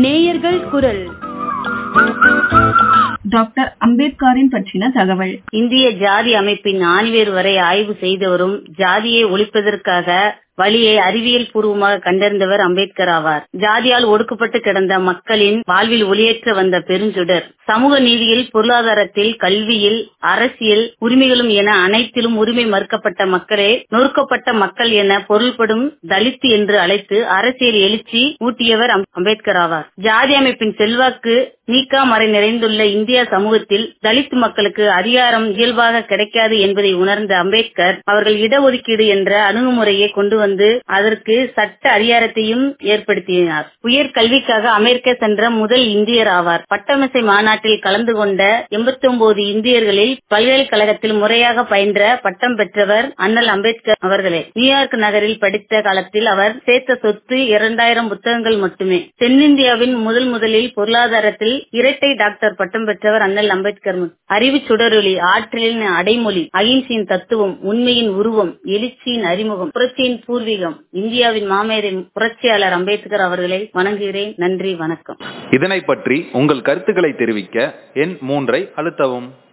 நேயர்கள் குரல் டாக்டர் அம்பேத்கரின் பற்றின தகவல் இந்திய ஜாதி அமைப்பின் ஆணிவேர் வரை ஆய்வு செய்தவரும் ஜாதியை ஒழிப்பதற்காக வழியை அறிவியல் பூர்வமாக கண்டறிந்தவர் அம்பேத்கர் ஆவார் ஜாதியால் ஒடுக்கப்பட்டு கிடந்த மக்களின் வாழ்வில் ஒளியேற்ற வந்த பெருஞ்சுடர் சமூக நீதியில் பொருளாதாரத்தில் கல்வியில் அரசியல் உரிமைகளும் என அனைத்திலும் உரிமை மறுக்கப்பட்ட மக்களே நொறுக்கப்பட்ட மக்கள் என பொருள்படும் தலித் என்று அழைத்து அரசியல் எழுச்சி ஊட்டியவர் அம்பேத்கர் ஆவார் ஜாதி அமைப்பின் செல்வாக்கு நீக்காமறை நிறைந்துள்ள இந்திய சமூகத்தில் தலித் மக்களுக்கு அதிகாரம் இயல்பாக கிடைக்காது என்பதை உணர்ந்த அம்பேத்கர் அவர்கள் இடஒதுக்கீடு என்ற அணுகுமுறையை கொண்டு வந்து அதற்கு சட்ட அதிகாரத்தையும் ஏற்படுத்தினார் உயர் கல்விக்காக அமெரிக்கா சென்ற முதல் இந்தியர் ஆவார் பட்டமிசை மாநாட்டில் கலந்து கொண்ட எண்பத்தி ஒன்பது இந்தியர்களில் பல்கலைக்கழகத்தில் முறையாக பயின்ற பட்டம் பெற்றவர் அண்ணல் அம்பேத்கர் அவர்களே நியூயார்க் நகரில் படித்த காலத்தில் அவர் சேர்த்த சொத்து இரண்டாயிரம் புத்தகங்கள் மட்டுமே தென்னிந்தியாவின் முதல் முதலில் பொருளாதாரத்தில் இரட்டை டாக்டர் பட்டம் பெற்றவர் அண்ணல் அம்பேத்கர் அறிவு சுடரொளி ஆற்றலின் அடைமொழி அகிம்சையின் தத்துவம் உண்மையின் உருவம் எழுச்சியின் அறிமுகம் புரட்சியின் பூர்வீகம் இந்தியாவின் மாமேதை புரட்சியாளர் அம்பேத்கர் அவர்களை வணங்குகிறேன் நன்றி வணக்கம் இதனை பற்றி உங்கள் கருத்துக்களை தெரிவிக்க எண் மூன்றை அழுத்தவும்